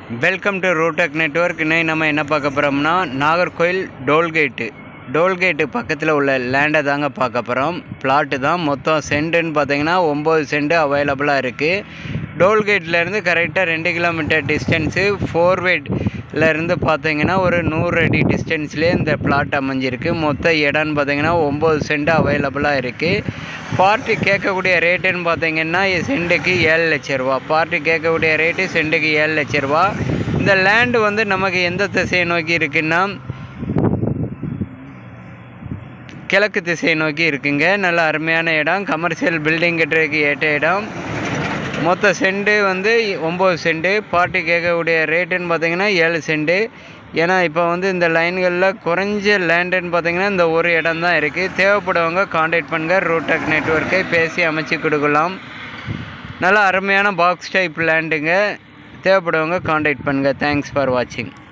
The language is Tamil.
வெல்கம் டு ரோடெக் நெட்வொர்க் இன்னைக்கு நம்ம என்ன பார்க்க போகிறோம்னா நாகர்கோயில் டோல்கேட்டு டோல்கேட்டு பக்கத்தில் உள்ள லேண்டை தாங்க பார்க்க போகிறோம் பிளாட்டு தான் மொத்தம் சென்ட்டுன்னு பார்த்தீங்கன்னா ஒம்பது சென்ட் அவைலபிளாக இருக்குது டோல்கேட்லேருந்து கரெக்டாக ரெண்டு கிலோமீட்டர் டிஸ்டன்ஸு ஃபோர்வேட்லேருந்து பார்த்தீங்கன்னா ஒரு நூறு அடி டிஸ்டன்ஸ்லேயே இந்த பிளாட் அமைஞ்சிருக்கு மொத்த இடம்னு பார்த்தீங்கன்னா ஒம்பது சென்ட் அவைலபிளாக இருக்குது பார்ட்டி கேட்கக்கூடிய ரேட்டுன்னு பார்த்தீங்கன்னா சென்ட்டுக்கு ஏழு லட்ச ரூபா பார்ட்டி கேட்கக்கூடிய ரேட்டு சென்ட்டுக்கு ஏழு லட்ச ரூபா இந்த லேண்டு வந்து நமக்கு எந்த திசையை நோக்கி இருக்குன்னா கிழக்கு திசையை நோக்கி இருக்குங்க நல்ல அருமையான இடம் கமர்ஷியல் பில்டிங் கட்டுறதுக்கு ஏற்ற இடம் மொத்த சென்ட்டு வந்து ஒம்பது சென்ட்டு பார்ட்டி கேட்கக்கூடிய ரேட்டுன்னு பார்த்தீங்கன்னா ஏழு சென்ட்டு ஏன்னா இப்போ வந்து இந்த லைன்களில் குறைஞ்ச லேண்டுன்னு பார்த்தீங்கன்னா இந்த ஒரு இடம் தான் இருக்குது தேவைப்படுறவங்க காண்டாக்ட் பண்ணுங்கள் ரூடெக் நெட்ஒர்க்கை பேசி அமைச்சு கொடுக்கலாம் நல்ல அருமையான பாக்ஸ் டைப் லேண்டுங்க தேவைப்படுறவங்க காண்டாக்ட் பண்ணுங்கள் தேங்க்ஸ் ஃபார் வாட்சிங்